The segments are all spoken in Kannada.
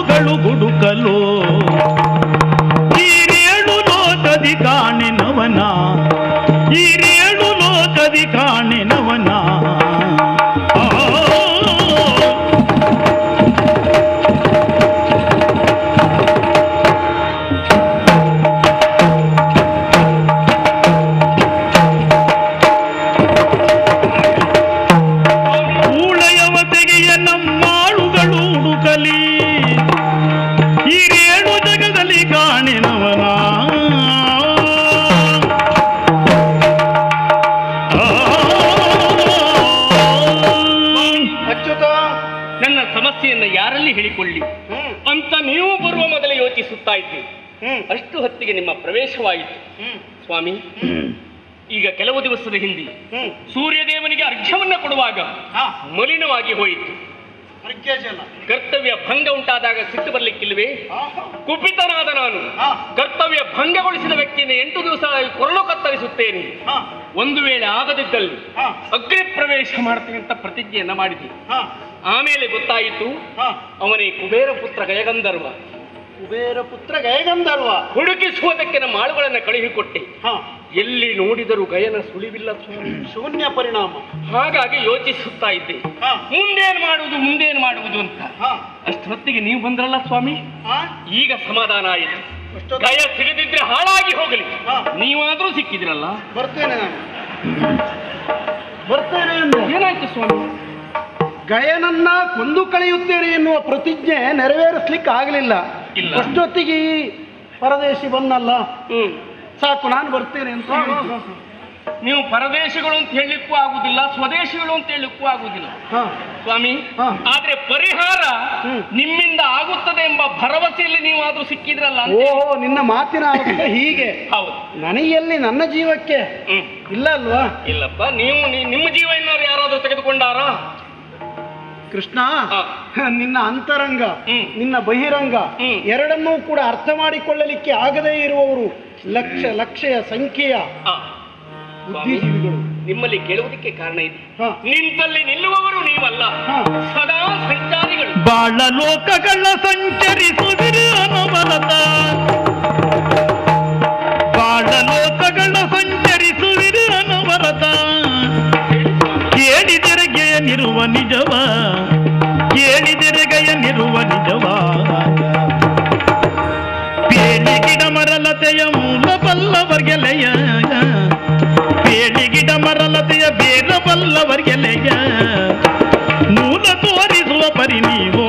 ಮಾಳುಗಳು ಗುಡುಕಲು ಈರೇಳು ಲೋಕದಿ ಕಾಣೆನವನ ಈರೇಳು ಲೋಕದಿ ಕಾಣೆನವನ ಆ ಊಳೆಯವತೆಗೆಯ ನಮ್ಮಾಳುಗಳು ಹುಡುಕಲಿ ಈ ರೇಣು ಜಗದಲ್ಲಿ ಕಾಣೆನವನ ಅಚ್ಯುತ ನನ್ನ ಸಮಸ್ಯೆಯನ್ನ ಯಾರಲ್ಲಿ ಹೇಳಿಕೊಳ್ಳಿ ಹ್ಮ್ ಅಂತ ನೀವು ಬರುವ ಮೊದಲೇ ಯೋಚಿಸುತ್ತಾ ಇದ್ದೀರಿ ಹ್ಮ್ ಅಷ್ಟು ಹೊತ್ತಿಗೆ ನಿಮ್ಮ ಪ್ರವೇಶವಾಯಿತು ಹ್ಮ್ ಸ್ವಾಮಿ ಈಗ ಕೆಲವು ದಿವಸದ ಹಿಂದೆ ಹ್ಮ್ ಸೂರ್ಯದೇವನಿಗೆ ಅರ್ಘ್ಯವನ್ನ ಕೊಡುವಾಗ ಹಾ ಮಲಿನವಾಗಿ ಹೋಯಿತು ಅರ್ಘ್ಯ ಜಲ ಕರ್ತವ್ಯ ಭಂಗ ಉಂಟಾದಾಗ ಸಿಟ್ಟು ಬರ್ಲಿಕ್ಕಿಲ್ವೇ ಆಹಾ. ಕುಪಿತನಾದ ನಾನು ಹಾ. ಕರ್ತವ್ಯ ಭಂಗಗೊಳಿಸಿದ ವ್ಯಕ್ತಿಯನ್ನು ಎಂಟು ದಿವಸ ಕೊರಳು ಕತ್ತರಿಸುತ್ತೇನೆ ಹಾ ಒಂದು ವೇಳೆ ಆಗದಿದ್ದಲ್ಲಿ ಹಾ ಅಗ್ನಿ ಪ್ರವೇಶ ಮಾಡ್ತೀನಿ ಅಂತ ಪ್ರತಿಜ್ಞೆಯನ್ನ ಮಾಡಿದೆ ಹಾ ಆಮೇಲೆ ಗೊತ್ತಾಯಿತು ಹಾ ಅವನೇ ಕುಬೇರ ಪುತ್ರ ಗಯಗಂಧರ್ವ ಕುಬೇರ ಪುತ್ರ ಗಯಗಂಧರ್ವ ಹುಡುಕಿಸುವುದಕ್ಕೆ ನಮ್ಮ ಆಳುಗಳನ್ನ ಕಳುಹಿಕೊಟ್ಟೆ ಹಾ ಎಲ್ಲಿ ನೋಡಿದರೂ ಗಯನ ಸುಳಿವಿಲ್ಲ ಸ್ವಾಮಿ ಶೂನ್ಯ ಪರಿಣಾಮ ಹಾಗಾಗಿ ಯೋಚಿಸುತ್ತಾ ಇದ್ದೆ ಹಾ ಮುಂದೇನ್ ಮಾಡುವುದು ಮುಂದೇನ್ ಮಾಡುವುದು ಅಂತ ಹಾ ಅಷ್ಟೊತ್ತಿಗೆ ನೀವು ಬಂದ್ರಲ್ಲ ಸ್ವಾಮಿ ಹಾ ಈಗ ಸಮಾಧಾನ ಆಯಿತು ಅಷ್ಟೊತ್ತು ಗಯ ಸಿಗದಿದ್ರೆ ಹಾಳಾಗಿ ಹೋಗಲಿ ಹಾ. ನೀವಾದ್ರೂ ಸಿಕ್ಕಿದ್ರಲ್ಲ ಬರ್ತೇನೆ ನಾನು ಬರ್ತೇನೆ ಅಂದೆ ಏನಾಯ್ತು ಸ್ವಾಮಿ ಗಯನನ್ನ ಕೊಂದು ಕಳೆಯುತ್ತೇನೆ ಎನ್ನುವ ಪ್ರತಿಜ್ಞೆ ನೆರವೇರಿಸ್ಲಿಕ್ಕೆ ಆಗಲಿಲ್ಲ ಇಲ್ಲ. ಅಷ್ಟೊತ್ತಿಗೆ ಈ ಪರದೇಶಿ ಬಂದಲ್ಲ ಹ್ಮ್ ಸಾಕು ನಾನು ಬರ್ತೇನೆ ಅಂತ ಹೇಳಿದ್ದು. ನೀವು ಪರದೇಶಗಳು ಅಂತ ಹೇಳಲಿಕ್ಕೂ ಆಗುದಿಲ್ಲ ಸ್ವದೇಶಿಗಳು ಅಂತ ಹೇಳಲಿಕ್ಕೂ ಆಗುದಿಲ್ಲ ಹಾ ಸ್ವಾಮಿ ಹಾ. ಆದ್ರೆ ಪರಿಹಾರ ಹ್ಮ್. ನಿಮ್ಮಿಂದ ಆಗುತ್ತದೆ ಎಂಬ ಭರವಸೆಯಲ್ಲಿ ನೀವು ಆದ್ರೂ ಸಿಕ್ಕಿದ್ರಲ್ಲ ಅಂತ ಓಹೋ ನಿನ್ನ ಮಾತಿನ ಅರ್ಥ ಹೀಗೆ ಹೌದು ನನಗೆಲ್ಲಿ ನನ್ನ ಜೀವಕ್ಕೆ ಹ್ಮ್ ಇಲ್ಲ ಅಲ್ವಾ ಇಲ್ಲಪ್ಪ ನೀವು ನೀ- ನಿಮ್ಮ ಜೀವ ಏನಾದ್ರು ಯಾರಾದ್ರೂ ತೆಗೆದುಕೊಂಡಾರಾ ಕೃಷ್ಣ ಹಾ. ನಿನ್ನ ಅಂತರಂಗ ಹ್ಮ್. ನಿನ್ನ ಬಹಿರಂಗ ಹ್ಮ್. ಎರಡನ್ನೂ ಕೂಡ ಅರ್ಥ ಮಾಡಿಕೊಳ್ಳಲಿಕ್ಕೆ ಆಗದೇ ಇರುವವರು ಲಕ್ಷ ಲಕ್ಷಯ ಸಂಖ್ಯೆಯ ಆ, ಸ್ವಾಮಿ, ಬುದ್ಧಿಜೀವಿಗಳು ನಿಮ್ಮಲ್ಲಿ ಕೇಳುವುದಕ್ಕೆ ಕಾರಣ ಇದೆ ಹಾ. ನಿಂತಲ್ಲಿ ನಿಲ್ಲುವವರು ನೀವಲ್ಲ ಹಾ. ಸದಾ ಸಂಚಾರಿಗಳು ಬಾಳ ಲೋಕಗಳ ಸಂಚರಿಸುವಿರು ಅನವರತ ಬಾಳ ಲೋಕಗಳ ಸಂಚರಿಸುವಿರು ಅನವರತ ಕೇಳಿದರೆ ಗಯನಿರುವ ನಿಜವ ಕೇಳಿದರೆ ಗಯನಿರುವ ನಿಜವ ಬೇಲಿ ಗಿಡ ಮರಲತೆಯ ಮೂಲ ಬಲ್ಲವರ್ಗೆಲೆಯ ಬೇಲಿ ಗಿಡ ಮರಲತೆಯ ಬೇರ ಬಲ್ಲವರ್ಗೆಲೆಯ ಮೂಲ ತೋರಿಸುವ ಪರಿ ನೀವು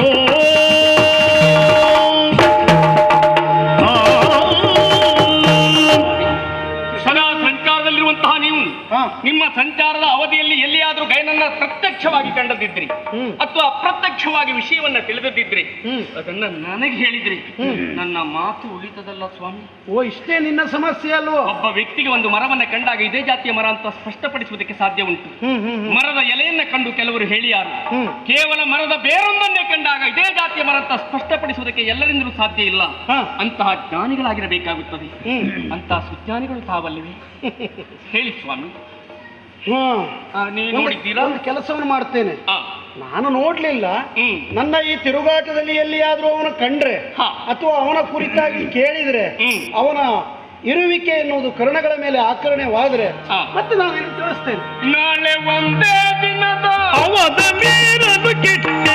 ಸದಾ ಸಂಚಾರದಲ್ಲಿರುವಂತಹ ನೀವು ಹಾ. ನಿಮ್ಮ ಸಂಚಾರದ ಅವಧಿಯಲ್ಲಿ ಎಲ್ಲಿಯಾದ್ರೂ ಗಯನನ್ನ ಪ್ರತ್ಯಕ್ಷವಾಗಿ ಕಂಡದಿದ್ರಿ ಹ್ಮ್. ಅಥವಾ ಅಪ್ರತ್ಯಕ್ಷವಾಗಿ ವಿಷಯವನ್ನ ತಿಳಿದಿದ್ರಿ ಹ್ಮ್. ಅದನ್ನ ನನಗೆ ಹೇಳಿದ್ರಿ ಹ್ಮ್. ನನ್ನ ಮಾತು ಉಳಿತದಲ್ಲ ಸ್ವಾಮಿ ಓ ಇಷ್ಟೇ ನಿನ್ನ ಸಮಸ್ಯೆ ಅಲ್ವೋ ಒಬ್ಬ ವ್ಯಕ್ತಿಗೆ ಒಂದು ಮರವನ್ನ ಕಂಡಾಗ ಇದೇ ಜಾತಿಯ ಮರ ಅಂತ ಸ್ಪಷ್ಟಪಡಿಸುವುದಕ್ಕೆ ಸಾಧ್ಯ ಉಂಟು ಹ್ಮ್ ಹ್ಮ್ ಹ್ಮ್. ಮರದ ಎಲೆಯನ್ನ ಕಂಡು ಕೆಲವರು ಹೇಳಿಯಾರು ಹ್ಮ್. ಕೇವಲ ಮರದ ಬೇರೊಂದನ್ನೇ ಕಂಡಾಗ ಇದೇ ಜಾತಿಯ ಮರ ಅಂತ ಸ್ಪಷ್ಟಪಡಿಸುವುದಕ್ಕೆ ಎಲ್ಲರಿಂದಲೂ ಸಾಧ್ಯ ಇಲ್ಲ ಹಾ. ಅಂತಹ ಜ್ಞಾನಿಗಳಾಗಿರಬೇಕಾಗುತ್ತದೆ ಹ್ಮ್. ಅಂತಹ ಸುಜ್ಞಾನಿಗಳು ತಾವಲ್ಲವೇ ಹೇಳಿ ಸ್ವಾಮಿ ಹಾ. ಆ, ನೀವು ಒಂದು- ನೋಡಿದ್ದೀರಾ ಒಂದು ಕೆಲಸವನ್ನು ಮಾಡ್ತೇನೆ ಆ, ನಾನು ನೋಡ್ಲಿಲ್ಲ ಹ್ಮ್ ನನ್ನ ಈ ತಿರುಗಾಟದಲ್ಲಿ ಎಲ್ಲಿಯಾದ್ರೂ ಅವನ ಕಂಡ್ರೆ ಹಾ. ಅಥವಾ ಅವನ ಕುರಿತಾಗಿ ಕೇಳಿದ್ರೆ ಹ್ಮ್. ಅವನ ಇರುವಿಕೆ ಎನ್ನುವುದು ಕರ್ಣಗಳ ಮೇಲೆ ಆಕರಣೆವಾದ್ರೆ ಹಾ. ಮತ್ತೆ ನಾನು ನಿನಗೆ ತಿಳಿಸ್ತೇನೆ ನಾಳೆ ಒಂದೇ ದಿನದ ಅವದ ಮೀರಲು ಕೆಟ್ಟೆ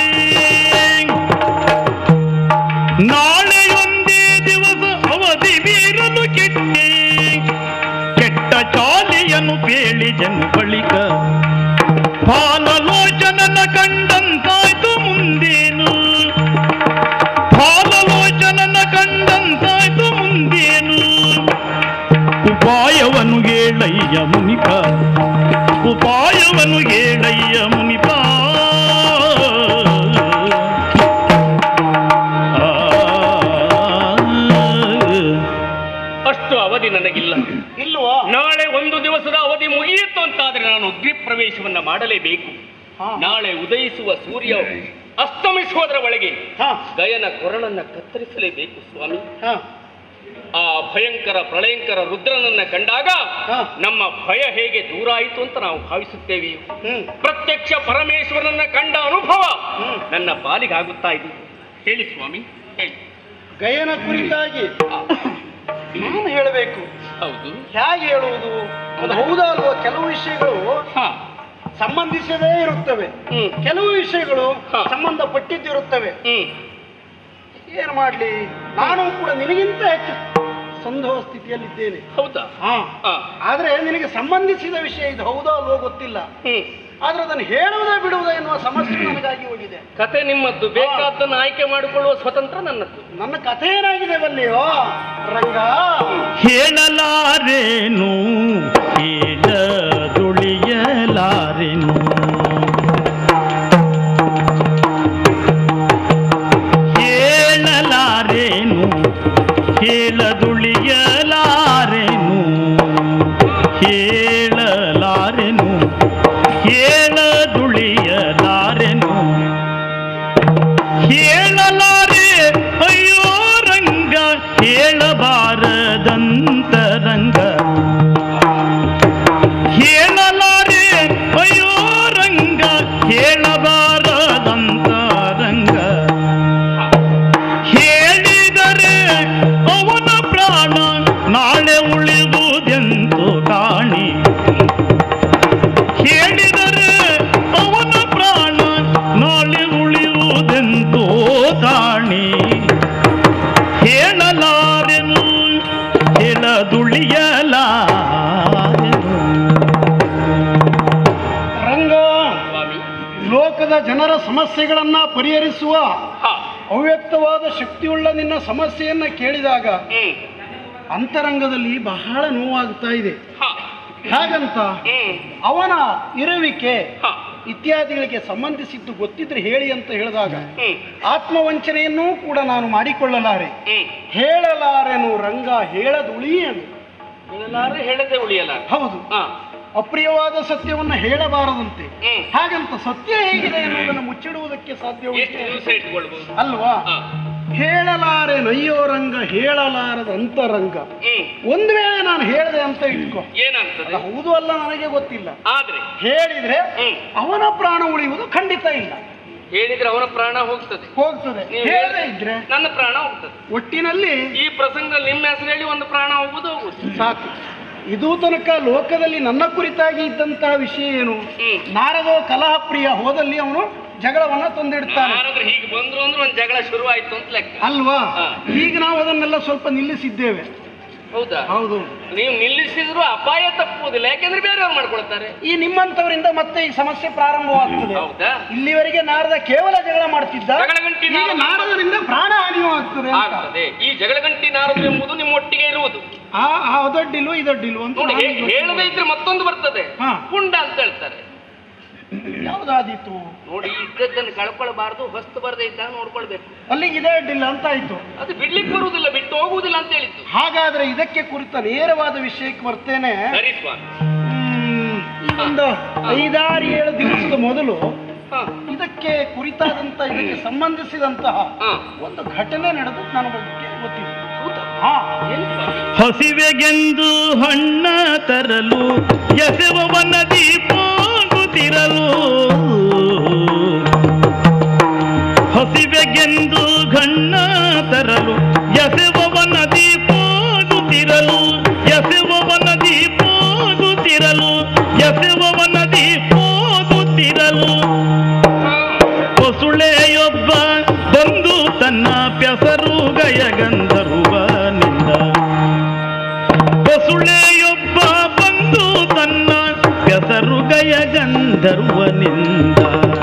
ನಾಳೆಯೊಂದೇ ದಿವಸ ಅವಧಿ ಮೀರಲು ಕೆಟ್ಟೆ ಕೆಟ್ಟ ಚಾಲಿಯನು ಪೇಳಿ ಜನ ಬಳಿಕ ಬಾಲಲೋಚನನ ಕಂಡಂತಾಯ್ತು ಮುಂದೇನು ಬಾಲಲೋಚನನ ಕಂಡಂತಾಯ್ತು ಮುಂದೇನು ಉಪಾಯವನ್ನು ಹೇಳಯ್ಯ ಮುನಿಪ ಉಪಾಯವನ್ನು ಹೇಳಯ್ಯ ಮುನಿಪ ಅಷ್ಟು ಅವಧಿ ನನಗಿಲ್ಲ ಇಲ್ವಾ ನಾಳೆ ಒಂದು ದಿವಸದ ಅವಧಿ ಮುಗಿಯಿತು ಅಂತಾದ್ರೆ ನಾನು ಅಗ್ನಿ ಪ್ರವೇಶವನ್ನ ಮಾಡಲೇಬೇಕು ಹಾ. ನಾಳೆ ಉದಯಿಸುವ ಸೂರ್ಯ ಅಸ್ತಮಿಸುವುದರ ಒಳಗೆ ಹಾ ಗಯನ ಕೊರಳನ್ನ ಕತ್ತರಿಸಲೇಬೇಕು ಸ್ವಾಮಿ ಹಾ ಆ ಭಯಂಕರ ಪ್ರಳಯಂಕರ ರುದ್ರನನ್ನ ಕಂಡಾಗ ಹಾ. ನಮ್ಮ ಭಯ ಹೇಗೆ ದೂರ ಆಯಿತು ಅಂತ ನಾವು ಭಾವಿಸುತ್ತೇವೆ ಹ್ಮ್ ಪ್ರತ್ಯಕ್ಷ ಪರಮೇಶ್ವರನನ್ನ ಕಂಡ ಅನುಭವ ಹ್ಮ್. ನನ್ನ ಪಾಲಿಗಾಗುತ್ತಾ ಇದೆ ಹೇಳಿ ಸ್ವಾಮಿ ಹೇಳಿ ಗಯನ ಕುರಿತಾಗಿ ನಾನು ಹೇಳಬೇಕು ಹೌದು ಹೇಗೆ ಹೇಳುವುದು ಅದು ಹೌದಾ ಅಲ್ವಾ ಕೆಲವು ವಿಷಯಗಳು ಹಾ ಸಂಬಂಧಿಸದೇ ಇರುತ್ತವೆ ಹ್ಮ್ ಕೆಲವು ವಿಷಯಗಳು ಹಾ. ಸಂಬಂಧಪಟ್ಟಿದ್ದಿರುತ್ತವೆ ಹ್ಮ್ ಏನ್ ಮಾಡ್ಲಿ ನಾನು ಕೂಡ ನಿನಗಿಂತ ಹೆಚ್ಚು ಸಂದೇಹ ಸ್ಥಿತಿಯಲ್ಲಿದ್ದೇನೆ ಹೌದಾ ಹಾ ಹಾ ಆದ್ರೆ ನಿನಗೆ ಸಂಬಂಧಿಸಿದ ವಿಷಯ ಇದು ಹೌದಾ ಅಲ್ವೋ ಗೊತ್ತಿಲ್ಲ ಹ್ಮ್ ಆದ್ರೆ ಅದನ್ನು ಹೇಳುವುದೇ ಬಿಡುವುದೇ ಎನ್ನುವ ಸಮಸ್ಯೆ ನನಗಾಗಿ ಹೋಗಿದೆ ಕತೆ ನಿಮ್ಮದ್ದು ಬೇಕಾದ್ದನ್ನು ಆಯ್ಕೆ ಮಾಡಿಕೊಳ್ಳುವ ಸ್ವತಂತ್ರ ನನ್ನದ್ದು ನನ್ನ ಕಥೆ ಏನಾಗಿದೆ ಬಲ್ಲಿಯೋ ರಂಗ ಹೇಳಲಾರೇನು ಹೇಳದುಳಿಯಲಾರೆನು ಹೇಳಲಾರೇನು ಹೇಳದುಳಿಯಲಾರೆನು ಹೇಳಲಾರೆನು ಹೇಳದುಳಿಯಲಾರೆನು ಹೇಳಲಾರೆ ಅಯ್ಯೋ ರಂಗ ಹೇಳಬಾರದಂತ ರಂಗ ಹೇಳಲಾರೆ ಅಯ್ಯೋ ರಂಗ ಹೇಳಬಾರದಂತ ರಂಗ ಹೇಳಿದರೆ ಅವನ ಪ್ರಾಣ ನಾಳೆ ಉಳಿದುದೆಂತು ಕಾಣಿ ಹೇಳಿದರೆ ಅವನ ಪ್ರಾಣ ನಾಳೆ ಉಳಿಯುವುದೆಂತೋ ಕಾಣಿ ಹೇಳಲಾರೆನು ಹೇಳದುಳಿಯಲಾರೆನು ರಂಗ ಸ್ವಾಮಿ ಲೋಕದ ಜನರ ಸಮಸ್ಯೆಗಳನ್ನ ಪರಿಹರಿಸುವ ಹಾ ಅವ್ಯಕ್ತವಾದ ಶಕ್ತಿಯುಳ್ಳ ನಿನ್ನ ಸಮಸ್ಯೆಯನ್ನ ಕೇಳಿದಾಗ ಹ್ಮ್ ಅಂತರಂಗದಲ್ಲಿ ಬಹಳ ನೋವಾಗ್ತಾ ಇದೆ ಹಾ ಹಾಗಂತ ಹ್ಮ್ ಅವನ ಇರುವಿಕೆ ಹಾ ಇತ್ಯಾದಿಗಳಿಗೆ ಸಂಬಂಧಿಸಿದ್ದು ಗೊತ್ತಿದ್ರೆ ಹೇಳಿ ಅಂತ ಹೇಳಿದಾಗ ಹ್ಮ್ ಆತ್ಮವಂಚನೆಯನ್ನೂ ಕೂಡ ನಾನು ಮಾಡಿಕೊಳ್ಳಲಾರೆ ಹ್ಮ್ ಹೇಳಲಾರೆನು ರಂಗ ಹೇಳದುಳಿಯನು ಹೇಳಲಾರೆ ಹೇಳದೆ ಉಳಿಯಲಾರೆ ಹೌದು ಹಾ ಅಪ್ರಿಯವಾದ ಸತ್ಯವನ್ನ ಹೇಳಬಾರದಂತೆ ಹ್ಮ್ ಹಾಗಂತ ಸತ್ಯ ಹೇಗಿದೆ ಎನ್ನುವುದನ್ನು ಮುಚ್ಚಿಡುವುದಕ್ಕೆ ಸಾಧ್ಯ ಎಷ್ಟು ದಿವಸ ಇಟ್ಕೊಳ್ಬಹುದು ಅಲ್ವಾ ಹಾ ಹೇಳಲಾರೆ ನಯ್ಯೋ ರಂಗ ಹೇಳಲಾರದ ಅಂತರಂಗ ಹ್ಮ್ ಒಂದು ವೇಳೆ ನಾನು ಹೇಳಿದೆ ಅಂತ ಇಟ್ಕೋ ಏನಾಗ್ತದೆ ಅದು ಹೌದು ಅಲ್ಲ ನನಗೆ ಗೊತ್ತಿಲ್ಲ ಆದ್ರೆ ಹೇಳಿದ್ರೆ ಹ್ಮ್ ಅವನ ಪ್ರಾಣ ಉಳಿಯುವುದು ಖಂಡಿತ ಇಲ್ಲ ಹೇಳಿದ್ರೆ ಅವನ ಪ್ರಾಣ ಹೋಗ್ತದೆ ಹೋಗ್ತದೆ ನೀವು ಹೇಳದೆ ಹೇಳಿ- ಇದ್ರೆ ನನ್ನ ಪ್ರಾಣ ಹೋಗ್ತದೆ ಒಟ್ಟಿನಲ್ಲಿ ಈ ಪ್ರಸಂಗದಲ್ಲಿ ನಿಮ್ಮ ಹೆಸರು ಹೇಳಿ ಒಂದು ಪ್ರಾಣ ಹೋಗುದು ಹೋಗುದು ಸಾಕು ಇದು ತನಕ ಲೋಕದಲ್ಲಿ ನನ್ನ ಕುರಿತಾಗಿ ಇದ್ದಂತಹ ವಿಷಯ ಏನು ಹ್ಮ್ ನಾರದೋ ಕಲಹ ಪ್ರಿಯ ಹೋದಲ್ಲಿ ಅವನು ಜಗಳವನ್ನ ತಂದಿಡ್ತಾನೆ ಯಾರಾದ್ರೂ ಹೀಗೆ ಬಂದ್ರು ಅಂದ್ರೆ ಒಂದು ಜಗಳ ಶುರು ಆಯ್ತು ಅಂತ ಲೆಕ್ಕ ಅಲ್ವಾ ಹಾ. ಈಗ ನಾವು ಅದನ್ನೆಲ್ಲ ಸ್ವಲ್ಪ ನಿಲ್ಲಿಸಿದ್ದೇವೆ ಹೌದಾ ಹೌದು ನೀವು ನಿಲ್ಲಿಸಿದ್ರು ಅಪಾಯ ತಪ್ಪುವುದಿಲ್ಲ ಯಾಕೆಂದ್ರೆ ಬೇರೆಯವ್ರು ಮಾಡ್ಕೊಳ್ತಾರೆ ಈ ನಿಮ್ಮಂತವರಿಂದ ಮತ್ತೆ ಈ ಸಮಸ್ಯೆ ಪ್ರಾರಂಭವಾಗ್ತದೆ ಹೌದಾ ಇಲ್ಲಿವರೆಗೆ ನಾರದ ಕೇವಲ ಜಗಳ ಮಾಡ್ತಿದ್ದ ಜಗಳ ಗಂಟಿ ಈಗ ನಾರದ- ನಾರದರಿಂದ ಪ್ರಾಣ ಹಾನಿಯೂ ಆಗ್ತದೆ ಅಂತ. ಆಗ್ತದೆ ಈ ಜಗಳಗಂಟಿ ನಾರದು ಎಂಬುದು ನಿಮ್ಮ ಒಟ್ಟಿಗೆ ಇರುವುದು ಆ ಆ ದೊಡ್ಡಿಲ್ವ ಈ ದೊಡ್ಡಿಲ್ವ ಅಂತ ನೋಡಿ ನನಗೆ ಹೇ- ಗೊತ್ತಿಲ್ಲ. ಹೇಳದೇ ಇದ್ರೆ ಮತ್ತೊಂದು ಬರ್ತದೆ ಹಾ. ಪುಂಡ ಅಂತ ಹೇಳ್ತಾರೆ ಯಾವ್ದಾದೀತು ನೋಡಿ ಇದ್ದದ್ದನ್ನು ಕಳ್ಕೊಳ್ಬಾರ್ದು ಹೊಸ್ತು ಬರದೇ ಇದ್ದಾಗ ನೋಡ್ಕೊಳ್ಬೇಕು ಅಲ್ಲಿಗೆ ಇದೇ ಅಡ್ಡಿಲ್ಲ ಅಂತ ಆಯ್ತು ಅದು ಬಿಡ್ಲಿಕ್ಕೆ ಬರುವುದಿಲ್ಲ ಬಿಟ್ಟು ಹೋಗುವುದಿಲ್ಲ ಅಂತ ಹೇಳಿದ್ದು ಹಾಗಾದ್ರೆ ಇದಕ್ಕೆ ಕುರಿತ ನೇರವಾದ ವಿಷಯಕ್ಕೆ ಬರ್ತೇನೆ ಸರಿ ಸ್ವಾಮಿ ಹ್ಮ್, ಈ ಒಂದು ಐದಾರು ಏಳು ದಿವಸದ ಮೊದಲು ಹಾ ಇದಕ್ಕೆ ಕುರಿತಾದಂತ ಇದಕ್ಕೆ ಸಂಬಂಧಿಸಿದಂತಹ ಹಾ ಒಂದು ಘಟನೆ ನಡೆದು ನನಗೆ ಗೊತ್ತಿದೆ ಹೌದಾ ಹಾ ಏನು ಸ್ವಾಮಿ ಹಸಿವೆಗೆಂದು ಹಣ್ಣ ತರಲು ಎಸೆವ ನದಿ ಹೋಗುತ್ತಿರಲು ಹಸಿವೆಗೆಂದು ಗಣ್ಣ ತರಲು ಎಸೆವ ನದಿ ಹೋಗುತ್ತಿರಲು ಎಸೆವ ನದಿ ಹೋಗುತ್ತಿರಲು ಎಸೆವ ನದಿ ಹೋಗುತ್ತಿರಲು ಹೊಸುಳೆಯೊಬ್ಬ ಬಂದು ತನ್ನ ಪೆಸರು ಗಯಗಂಧರ್ವನಿಂದ ಹೊಸುಳೆಯೊಬ್ಬ ಬಂದು ತನ್ನ ಪೆಸರು ಗಯಗಂಧರ್ವನಿಂದ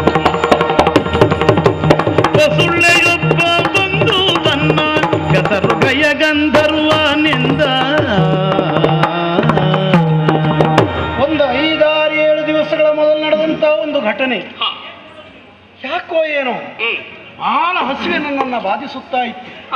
ಹೊಸುಳೆಯೊಬ್ಬ ಬಂದು ತನ್ನ ಪೆಸರು ಗಯಗಂಧರ್ವನಿಂದ ಒಂದು ಐದಾರು ಏಳು ದಿವಸಗಳ ಮೊದಲು ನಡೆದಂತಹ ಒಂದು ಘಟನೆ ಹಾ ಯಾಕೋ ಏನೋ ಹ್ಮ್ ಬಹಳ ಹಸಿವೆ ನನ್ನನ್ನು ಬಾಧಿಸುತ್ತಾ ಇತ್ತು ಹಾ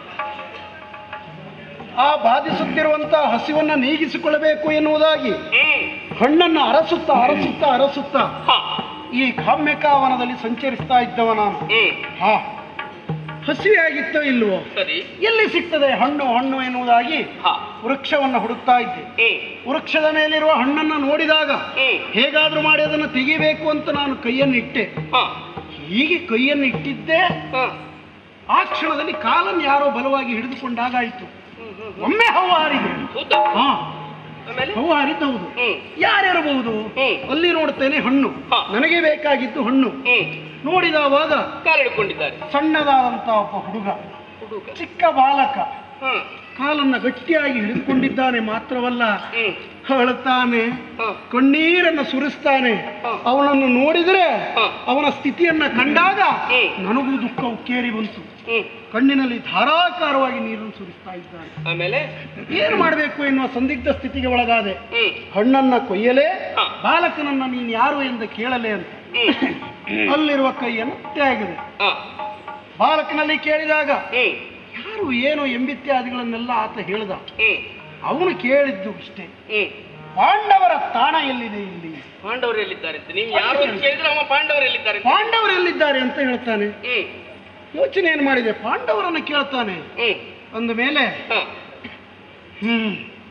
ಆ ಬಾಧಿಸುತ್ತಿರುವಂತಹ ಹಸಿವನ್ನ ನೀಗಿಸಿಕೊಳ್ಳಬೇಕು ಎನ್ನುವುದಾಗಿ ಹ್ಮ್ ಹಣ್ಣನ್ನು ಅರಸುತ್ತಾ ಅರಸುತ್ತಾ ಅರಸುತ್ತಾ ಹಾ ಈ ಕಾಮ್ಯಕಾವನದಲ್ಲಿ ಸಂಚರಿಸ್ತಾ ಇದ್ದವ ನಾನು ಹ್ಮ್ ಹಾ ಹಸಿವೆ ಆಗಿತ್ತೋ ಇಲ್ವೋ ಸರಿ ಎಲ್ಲಿ ಸಿಗ್ತದೆ ಹಣ್ಣು ಹಣ್ಣು ಎನ್ನುವುದಾಗಿ ಹಾ ವೃಕ್ಷವನ್ನು ಹುಡುಕ್ತಾ ಇದ್ದೆ ಹ್ಮ್ ವೃಕ್ಷದ ಮೇಲಿರುವ ಹಣ್ಣನ್ನು ನೋಡಿದಾಗ ಹ್ಮ್ ಹೇಗಾದ್ರೂ ಮಾಡಿ ಅದನ್ನು ತೆಗಿಬೇಕು ಅಂತ ನಾನು ಕೈಯನ್ನು ಇಟ್ಟೆ ಹಾ ಹೀಗೆ ಕೈಯನ್ನು ಇಟ್ಟಿದ್ದೆ ಹಾ ಆ ಕ್ಷಣದಲ್ಲಿ ಕಾಲನ್ನು ಯಾರೋ ಬಲವಾಗಿ ಹಿಡಿದುಕೊಂಡಾಗಾಯಿತು ಒಮ್ಮೆ ಹವ ಹಾರಿದೆ ಹೌದಾ ಹಾ ಆಮೇಲೆ ಹವ ಹಾರಿದ್ದು ಹೌದು ಹ್ಮ್ ಯಾರಿರಬಹುದು ಹ್ಮ್. ಅಲ್ಲಿ ನೋಡ್ತೇನೆ ಹಣ್ಣು ಹಾ. ನನಗೆ ಬೇಕಾಗಿದ್ದು ಹಣ್ಣು ಹ್ಮ್ ನೋಡಿದವಾಗ ಕಾಲಿಡ್ಕೊಂಡಿದ್ದಾರೆ ಸಣ್ಣದಾದಂತ ಒಬ್ಬ ಹುಡುಗ ಹುಡುಗ ಚಿಕ್ಕ ಬಾಲಕ ಹ್ಮ್ ಕಾಲನ್ನ ಗಟ್ಟಿಯಾಗಿ ಹಿಡಿದುಕೊಂಡಿದ್ದಾನೆ ಮಾತ್ರವಲ್ಲ ಹ್ಮ್ ಅಳುತ್ತಾನೆ ಹ. ಕಣ್ಣೀರನ್ನು ಸುರಿಸ್ತಾನೆ ಹ. ಅವನನ್ನು ನೋಡಿದ್ರೆ ಹ. ಅವನ ಸ್ಥಿತಿಯನ್ನ ಕಂಡಾಗ ಹ್ಮ್. ನನಗೂ ದುಃಖ ಉಕ್ಕೇರಿ ಬಂತು ಹ್ಮ್ ಕಣ್ಣಿನಲ್ಲಿ ಧಾರಾಕಾರವಾಗಿ ನೀರನ್ನು ಸುರಿಸ್ತಾ ಇದ್ದಾನೆ ಆಮೇಲೆ ಏನು ಮಾಡಬೇಕು ಎನ್ನುವ ಸಂದಿಗ್ಧ ಸ್ಥಿತಿಗೆ ಒಳಗಾದೆ ಹ್ಮ್ ಹಣ್ಣನ್ನ ಕೊಯ್ಯಲೇ ಹ. ಬಾಲಕನನ್ನ ನೀನು ಯಾರು ಎಂದು ಕೇಳಲೇ ಅಂತ ಹ್ಮ್ ಅಲ್ಲಿರುವ ಕೈಯನ್ನು ತೆಗೆದೆ ಹ. ಬಾಲಕನಲ್ಲಿ ಕೇಳಿದಾಗ ಹ್ಮ್ ಯಾರು ಏನು ಎಂಬಿತ್ಯಾದಿಗಳನ್ನೆಲ್ಲ ಆತ ಹೇಳ್ದ ಹ್ಮ್ ಅವನು ಕೇಳಿದ್ದು ಇಷ್ಟೇ ಹ್ಮ್ ಪಾಂಡವರ ತಾಣ ಎಲ್ಲಿದೆ ಇಲ್ಲಿ ಪಾಂಡವರು ಎಲ್ಲಿದ್ದಾರೆ ಅಂತ ನೀವು ಯಾರು ಅಂತ ಕೇಳಿದ್ರೆ ಅವ ಪಾಂಡವರು ಎಲ್ಲಿದ್ದಾರೆ ಅಂತ. ಪಾಂಡವರು ಎಲ್ಲಿದ್ದಾರೆ ಅಂತ ಹೇಳ್ತಾನೆ ಹ್ಮ್ ಯೋಚನೆ ಏನು ಮಾಡಿದೆ ಪಾಂಡವರನ್ನ ಕೇಳ್ತಾನೆ ಹ್ಮ್ ಅಂದ ಮೇಲೆ ಹ. ಹ್ಮ್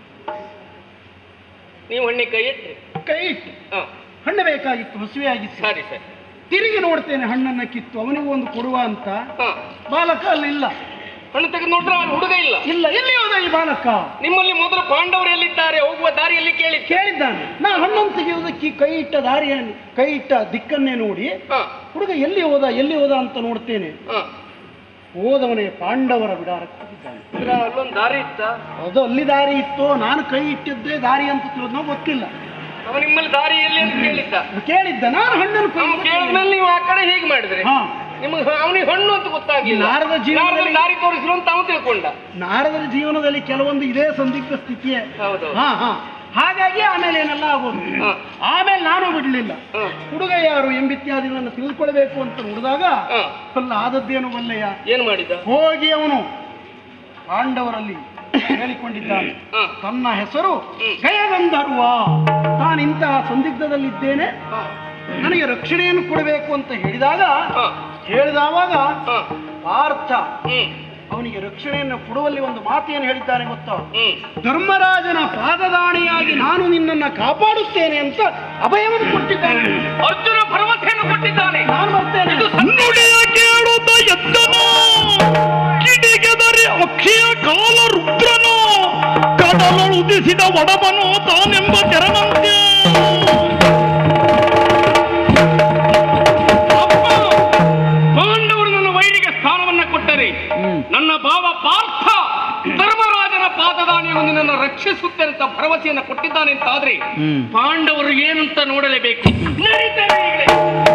ನೀವು ಹಣ್ಣಿ ಕೈ ಇಟ್ರಿ ಕೈ ಇಟ್ಟು ಹ. ಹಣ್ಣು ಬೇಕಾಗಿತ್ತು ಹಸುವೆ ಆಗಿತ್ತು ಸರಿ ಸರಿ ತಿರುಗಿ ನೋಡ್ತೇನೆ ಹಣ್ಣನ್ನ ಕಿತ್ತು ಅವನಿಗೂ ಒಂದು ಕೊಡುವ ಅಂತ ಹ. ಬಾಲಕ ಅಲ್ಲಿಲ್ಲ ಹಣ್ಣು ತೆಗೆದು ನೋಡಿದ್ರೆ ಅವನು ಹುಡುಗ ಇಲ್ಲ ಇಲ್ಲ ಎಲ್ಲಿ ಹೋದ ಈ ಬಾಲಕ ನಿಮ್ಮಲ್ಲಿ ಮೊದಲು ಪಾಂಡವರು ಎಲ್ಲಿದ್ದಾರೆ ಹೋಗುವ ದಾರಿಯಲ್ಲಿ ಕೇಳಿ ಕೇಳಿದ್ದಾನೆ ನಾ ಹಣ್ಣನ್ನು ತೆಗೆಯುವುದಕ್ಕೆ ಕೈ ಇಟ್ಟ ದಾರಿಯನ್ನು ಕೈ ಇಟ್ಟ ದಿಕ್ಕನ್ನೇ ನೋಡಿ ಹ. ಹುಡುಗ ಎಲ್ಲಿ ಹೋದ ಎಲ್ಲಿ ಹೋದ ಅಂತ ನೋಡ್ತೇನೆ ಹ. ಹೋದವನೇ ಪಾಂಡವರ ಬಿಡಾರಕ್ಕೆ ಹೋಗಿದ್ದಾನೆ ಅಂದ್ರೆ ಅಲ್ಲೊಂದು ದಾರಿ ಇತ್ತ ಅದು ಅಲ್ಲಿ ದಾರಿ ಇತ್ತು ನಾನು ಕೈ ಇಟ್ಟಿದ್ದೇ ದಾರಿ ಅಂತ ತಿಳಿದ್ನೋ ಗೊತ್ತಿಲ್ಲ ಅವ ನಿಮ್ಮಲ್ಲಿ ದಾರಿ ಎಲ್ಲಿ ಅಂತ ಕೇಳಿದ್ದ ಕೇಳಿದ್ದ ನಾನು ಹಣ್ಣನ್ನು ನಾವು ಕೊಯ್ದು ಕೇಳಿದ್ಮೇಲೆ ನೀವು ಆ ಕಡೆ ಹೇಗೆ ಮಾಡಿದ್ರಿ ಹಾ ನಿಮಗೆ ಅವನಿಗೆ ಹಣ್ಣು ಅಂತ ಗೊತ್ತಾಗಿಲ್ಲ ನಾರದ ಜೀವನದಲ್ಲಿ- ನಾರದಲ್ಲಿ ದಾರಿ ತೋರಿಸಿರು ಅಂತ ಅವನು ತಿಳ್ಕೊಂಡ ನಾರದರ ಜೀವನದಲ್ಲಿ ಕೆಲವೊಂದು ಇದೇ ಸಂದಿಗ್ಧ ಸ್ಥಿತಿಯೇ ಹೌದು ಹಾ ಹಾ ಹಾಗಾಗಿ ಆಮೇಲೆ ಏನೆಲ್ಲ ಆಗೋದು ಹಾ. ಆಮೇಲೆ ನಾನು ಬಿಡಲಿಲ್ಲ ಹ. ಹುಡುಗ ಯಾರು ಎಂಬಿತ್ಯಾದಿಗಳನ್ನು ತಿಳ್ಕೊಳ್ಬೇಕು ಅಂತ ನೋಡಿದಾಗ ಹ. ಅಲ್ಲ ಆದದ್ದೇನು ಬಲ್ಲೆಯ ಏನ್ ಮಾಡಿದ ಹೋಗಿ ಅವನು ಪಾಂಡವರಲ್ಲಿ ಹೇಳಿಕೊಂಡಿದ್ದಾನೆ ಹ. ತನ್ನ ಹೆಸರು ಹ್ಮ್. ಗಯಗಂಧರ್ವ ನಾನು ಇಂತಹ ಸಂದಿಗ್ಧದಲ್ಲಿದ್ದೇನೆ ಹ. ನನಗೆ ರಕ್ಷಣೆಯನ್ನು ಕೊಡಬೇಕು ಅಂತ ಹೇಳಿದಾಗ ಹ. ಹೇಳಿದವಾಗ ಹ. ಪಾರ್ಥ ಹ್ಮ್ ಅವನಿಗೆ ರಕ್ಷಣೆಯನ್ನು ಕೊಡುವಲ್ಲಿ ಒಂದು ಮಾತೇನು ಹೇಳಿದ್ದಾನೆ ಗೊತ್ತಾ ಹ್ಮ್ ಧರ್ಮರಾಜನ ಪಾದದಾಣಿಯಾಗಿ ನಾನು ನಿನ್ನನ್ನ ಕಾಪಾಡುತ್ತೇನೆ ಅಂತ ಅಭಯವನ್ನು ಕೊಟ್ಟಿದ್ದಾನೆ ಅರ್ಜುನ ಭರವಸೆಯನ್ನು ಕೊಟ್ಟಿದ್ದಾನೆ ನಾನು ಬರ್ತೇನೆ ನುಡಿಯ ಕೇಳುತ್ತ ಎದ್ದನು ಕಿಡಿಗೆದರೆ ಅಕ್ಷಯ ಕಾಲ ರುದ್ರನು ಕಡಲೊಳು ಉದಿಸಿದ ಒಡಬನು ತಾನೆಂಬ ತೆರನಂತೆ ಅಪ್ಪ ಪಾಂಡವರು ನನ್ನ ವೈರಿಗೆ ಸ್ಥಾನವನ್ನ ಕೊಟ್ಟರೆ ನನ್ನ ಭಾವ ಪಾರ್ಥ ಧರ್ಮರಾಜನ ಪಾದದಾನಿಯನ್ನು ನಿನ್ನನ್ನು ರಕ್ಷಿಸುತ್ತೇನೆ ಅಂತ ಭರವಸೆಯನ್ನು ಕೊಟ್ಟಿದ್ದಾನೆ ಅಂತ ಆದ್ರೆ ಪಾಂಡವರು ಏನಂತ ನೋಡಲೇಬೇಕು ನಡೀತೇವೆ ಈಗಲೇ.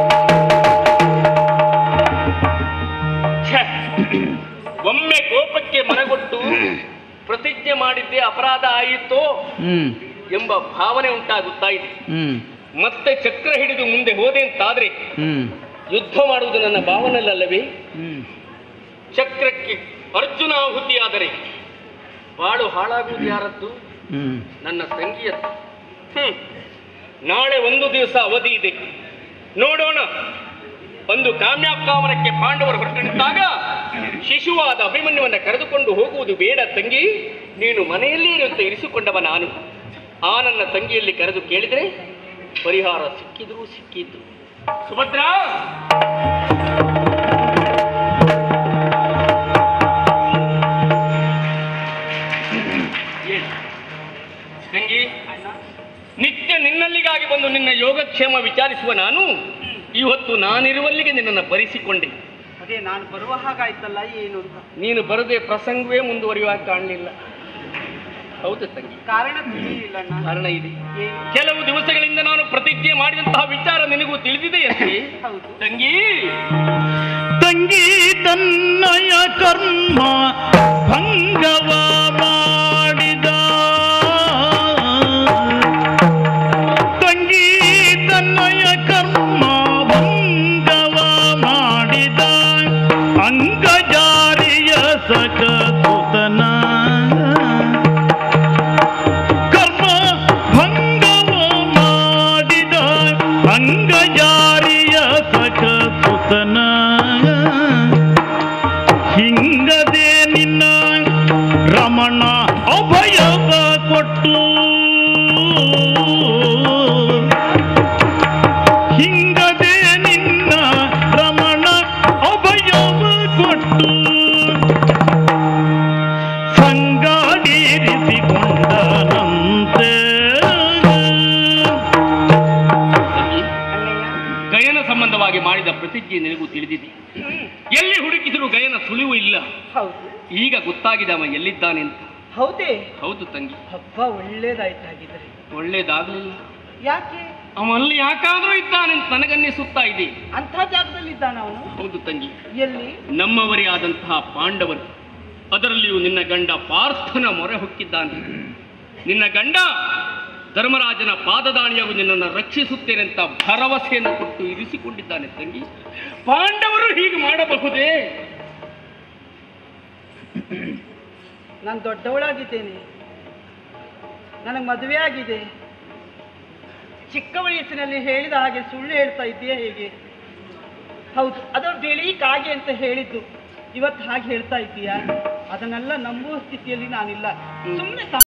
ಛೆ, ಒಮ್ಮೆ ಕೋಪಕ್ಕೆ ಮನಗೊಟ್ಟು ಪ್ರತಿಜ್ಞೆ ಮಾಡಿದ್ದೆ ಅಪರಾಧ ಆಯಿತೋ ಎಂಬ ಭಾವನೆ ಉಂಟಾಗುತ್ತಾ ಇದೆ ಮತ್ತೆ ಚಕ್ರ ಹಿಡಿದು ಮುಂದೆ ಹೋದೆ ಅಂತಾದ್ರೆ ಯುದ್ಧ ಮಾಡುವುದು ನನ್ನ ಭಾವನಲ್ಲವೇ ಚಕ್ರಕ್ಕೆ ಅರ್ಜುನ ಆಹುತಿಯಾದರೆ ಬಾಳು ಹಾಳಾಗುವುದು ಯಾರದ್ದು ನನ್ನ ತಂಗಿಯದ್ದು ಹ್ಮ್ ನಾಳೆ ಒಂದು ದಿವಸ ಅವಧಿ ಇದೆ ನೋಡೋಣ ಒಂದು ಕಾಮ್ಯಾಕಾಮನಕ್ಕೆ ಪಾಂಡವರು ಹೊರಟಿದ್ದಾಗ ಶಿಶುವಾದ ಅಭಿಮನ್ಯುವನ್ನ ಕರೆದುಕೊಂಡು ಹೋಗುವುದು ಬೇಡ ತಂಗಿ ನೀನು ಮನೆಯಲ್ಲೇ ಇರುವಂತೆ ಇರಿಸಿಕೊಂಡವ ನಾನು ಆ ನನ್ನ ತಂಗಿಯಲ್ಲಿ ಕರೆದು ಕೇಳಿದರೆ ಪರಿಹಾರ ಸಿಕ್ಕಿದರೂ ಸಿಕ್ಕಿದ್ದು ಸುಭದ್ರಾ ಏನು? ತಂಗಿ ನಿತ್ಯ ನಿನ್ನಲ್ಲಿಗಾಗಿ ಬಂದು ನಿನ್ನ ಯೋಗಕ್ಷೇಮ ವಿಚಾರಿಸುವ ನಾನು ಇವತ್ತು ನಾನಿರುವಲ್ಲಿಗೆ ನಿನ್ನನ್ನು ಬರಿಸಿಕೊಂಡೆ ಅದೇ ನಾನು ಬರುವ ಹಾಗಾಯ್ತಲ್ಲ ಏನು ಅಂತ ನೀನು ಬರದೆ ಪ್ರಸಂಗವೇ ಮುಂದುವರಿಯುವಾಗ ಕಾಣಲಿಲ್ಲ ಹೌದು ತಂಗಿ ಕಾರಣ ತಿಳಿಲಿಲ್ಲಣ್ಣ ಕಾರಣ ಇದೆ ಕೆಲವು ದಿವಸಗಳಿಂದ ನಾನು ಪ್ರತಿಜ್ಞೆ ಮಾಡಿದಂತಹ ವಿಚಾರ ನಿನಗೂ ತಿಳಿದಿದೆಯಂತೆ ಹೌದು ತಂಗಿ ತಂಗಿ ತನ್ನಯ ಕರ್ಮ ಭಂಗವ ಮಾಡಿದ ತಂಗಿ ತನ್ನಯ ಕರ್ಮ ಭಂಗವ ಮಾಡಿದ ಅಂಗಜಾರಿಯ ಸಕಸುತನ ಕರ್ಮ ಭಂಗವ ಮಾಡಿದ ಅಂಗಜಾರಿಯ ಸಕಸುತನ ಹಿಂಗದೆ ನಿನ್ನ ರಮಣ ಅಭಯವ ಕೊಟ್ಟು ಹಿಂಗದೆ ನಿನ್ನ ರಮಣ ಅಭಯವ ಕೊಟ್ಟು ಹೌದು ಈಗ ಗೊತ್ತಾಗಿದೆ ಅವ ಎಲ್ಲಿದ್ದಾನೆ ಅಂತ ಹೌದೇ ಹೌದು ತಂಗಿ ಹಬ್ಬ ಒಳ್ಳೇದಾಯ್ತು ಹಾಗಿದ್ರೆ ಒಳ್ಳೇದಾಗ್ಲಿಲ್ಲ ಯಾಕೆ ಅವ ಅಲ್ಲಿ ಯಾಕಾದ್ರೂ ಇದ್ದಾನೆ ಅಂತ ನನಗನ್ನಿಸುತ್ತಾ ಇದೆ ಅಂಥ ಜಾಗದಲ್ಲಿ ಇದ್ದಾನ ಅವನು ಹೌದು ತಂಗಿ ಎಲ್ಲಿ ನಮ್ಮವರೇ ಆದಂತಹ ಪಾಂಡವರು ಅದರಲ್ಲಿಯೂ ನಿನ್ನ ಗಂಡ ಪಾರ್ಥನ ಮೊರೆ ಹೊಕ್ಕಿದ್ದಾನೆ ನಿನ್ನ ಗಂಡ ಧರ್ಮರಾಜನ ಪಾದದಾಣಿಯಾಗೂ ನಿನ್ನನ್ನು ರಕ್ಷಿಸುತ್ತೇನೆ ಅಂತ ಭರವಸೆಯನ್ನು ಕೊಟ್ಟು ಇರಿಸಿಕೊಂಡಿದ್ದಾನೆ ತಂಗಿ ಪಾಂಡವರು ಹೀಗೆ ಮಾಡಬಹುದೇ ನಾನು ದೊಡ್ಡವಳಾಗಿದ್ದೇನೆ ನನಗೆ ಮದುವೆ ಆಗಿದೆ ಚಿಕ್ಕ ವಯಸ್ಸಿನಲ್ಲಿ ಹೇಳಿದ ಹಾಗೆ ಸುಳ್ಳು ಹೇಳ್ತಾ ಇದ್ದೀಯಾ ಹೇಗೆ ಹೌದು ಅದು ಬಿಳಿ ಕಾಗೆ ಅಂತ ಹೇಳಿದ್ದು ಇವತ್ತು ಹಾಗೆ ಹೇಳ್ತಾ ಇದ್ದೀಯಾ ಅದನ್ನೆಲ್ಲ ನಂಬುವ ಸ್ಥಿತಿಯಲ್ಲಿ ನಾನಿಲ್ಲ ಸುಮ್ಮನೆ